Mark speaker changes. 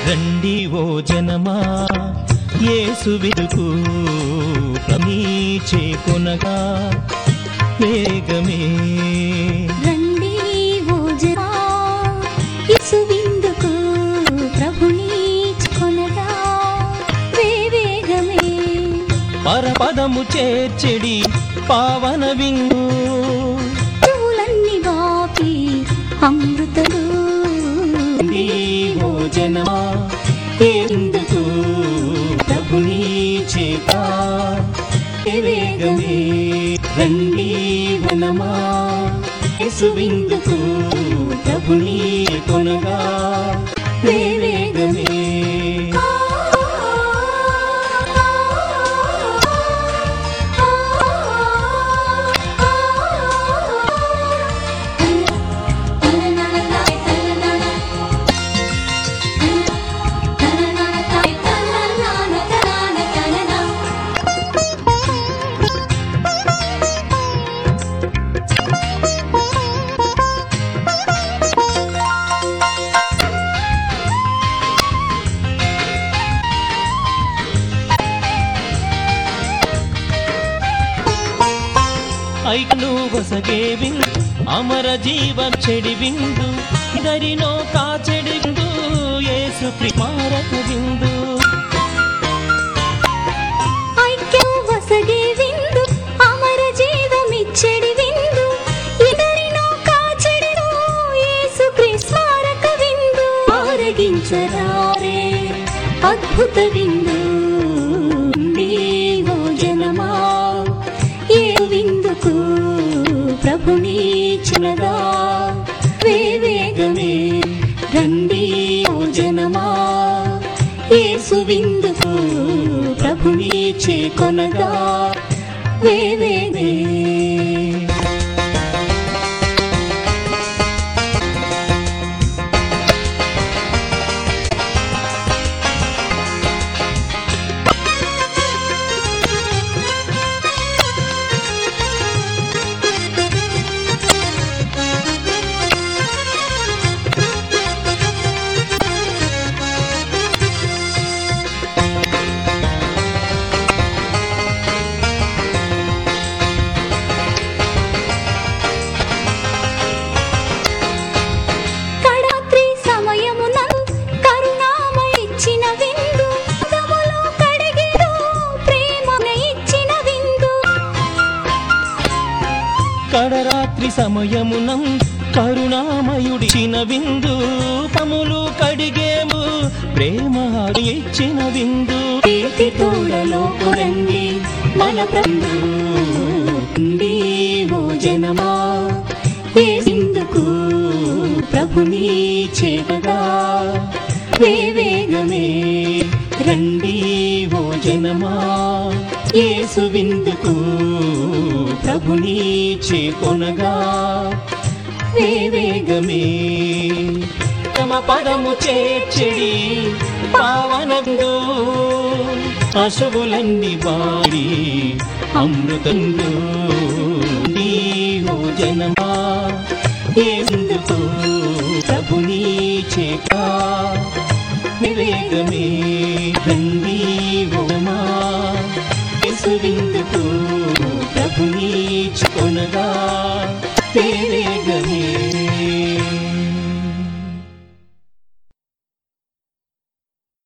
Speaker 1: రండి ఓ జనమా యేసు విదుకు ప్రమీచే కొనగా వేగమే
Speaker 2: రండి ఓ జనా యేసు విందుకు ప్రభుని కొనగా వేవేగమే
Speaker 1: పరపదము చేర్చెడి పావన విందు
Speaker 2: చెవులన్నీ వాపి అమృతలు
Speaker 1: రండి ఓ జనమా ఎందుకు ప్రభుని చేత వేగమే రండి వనమా యేసు విందుకు ప్రభుని కొనగా వేగమే ఐకను వసగే బిందు అమర జీవ చెడి బిందు ఇదరినో కాచెడి బిందు యేసు ప్రిమారక బిందు
Speaker 2: ఐక్యం వసగే విందు అమర జీవమిచ్చడి విందు ఇదరినో కాచెడిను యేసు క్రీస్మారక విందు ఆరగించరారే అద్భుత విందు నీవో జనమా ఏ విందుకు ప్రభుని చినగా వేవేగమే రండి ఓ జనమా యేసు విందుకు ప్రభుని చేకొనగా వేవేగే కడాత్రి సమయమునం కరుణామ ఇచ్చిన విందు పదములో కడిగిడు ప్రేమన ఇచ్చిన విందు
Speaker 1: కడరాత్రి సమయమునం కరుణామయుడిచిన విందు పములు కడిగేము ప్రేమ ఇచ్చిన విందు
Speaker 2: ప్రీతి తోడలో కొరండి మన ప్రభు ఓ జనమా ఏ సిందుకు ప్రభుని చేపగా వేవేగమే
Speaker 1: రండి ఓ జనమా యేసు విందుకు ప్రభుని చేకొనగా వేవేగమే తమ పదము చేర్చెడి పావనందు అశువులన్నీ బాడి అమృతందు ఓ జనమా ఎందుకు ప్రభుని చేక వివేగమే రండి ఓమా యేసు విందుకు ప్రభుని కొనగా